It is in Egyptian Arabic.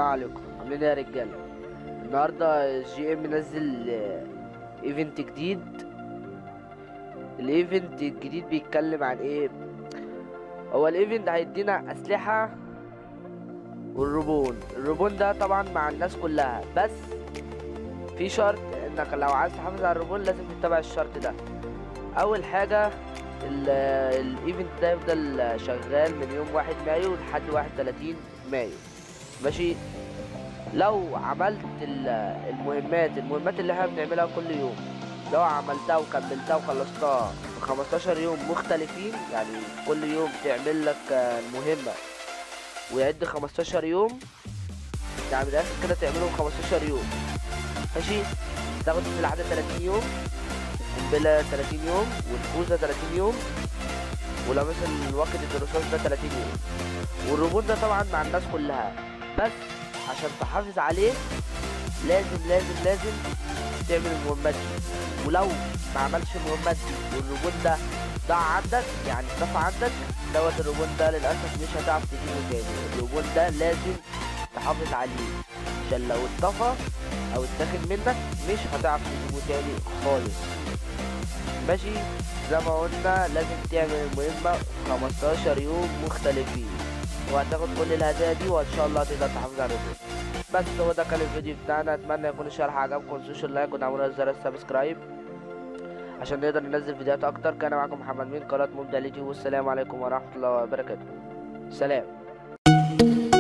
عليكم عاملين ايه يا رجاله النهارده جي ام منزل آه، ايفنت جديد الايفنت الجديد بيتكلم عن ايه هو الايفنت هيدينا اسلحه والروبون الروبون ده طبعا مع الناس كلها بس في شرط انك لو عايز تحافظ على الروبون لازم تتبع الشرط ده اول حاجه ال- الايفنت ده يفضل شغال من يوم واحد مايو لحد واحد تلاتين مايو ماشي لو عملت ال- المهمات المهمات اللي احنا بنعملها كل يوم لو عملتها وكملتها وخلصتها في 15 يوم مختلفين يعني كل يوم تعمل لك آه، مهمة ويعد 15 يوم يعني من الاخر كده تعملهم 15 يوم ماشي تاخد السلاح ده 30 يوم القنبلة 30 يوم والخوذة 30 يوم ولو مثلا واخد الرصاص ده 30 يوم والروبوت ده طبعا مع الناس كلها بس عشان تحافظ عليه لازم لازم لازم تعمل المهمات دي ولو ما عملش المهمات دي والروبوت ده ضاع عندك يعني اختفى عندك دوت الروبوت ده للاسف مش هتعرف تجيبه تاني الروبوت ده لازم تحافظ عليه عشان لو اتطفى او اتاخد منك مش هتعرف تجيبه تاني خالص ماشي زي ما قلنا لازم تعمل المهمة 15 يوم مختلفين وهتاخد كل الهدايا دي وان شاء الله تقدر تحافظ على الرزق بس هو ده كان الفيديو بتاعنا اتمنى يكون الشرح عجبكم متنسوش اللايك ودعمونا زر السبسكرايب عشان نقدر ننزل فيديوهات اكتر كان معاكم محمد مين قناة مبدع اليوتيوب والسلام عليكم ورحمة الله وبركاته سلام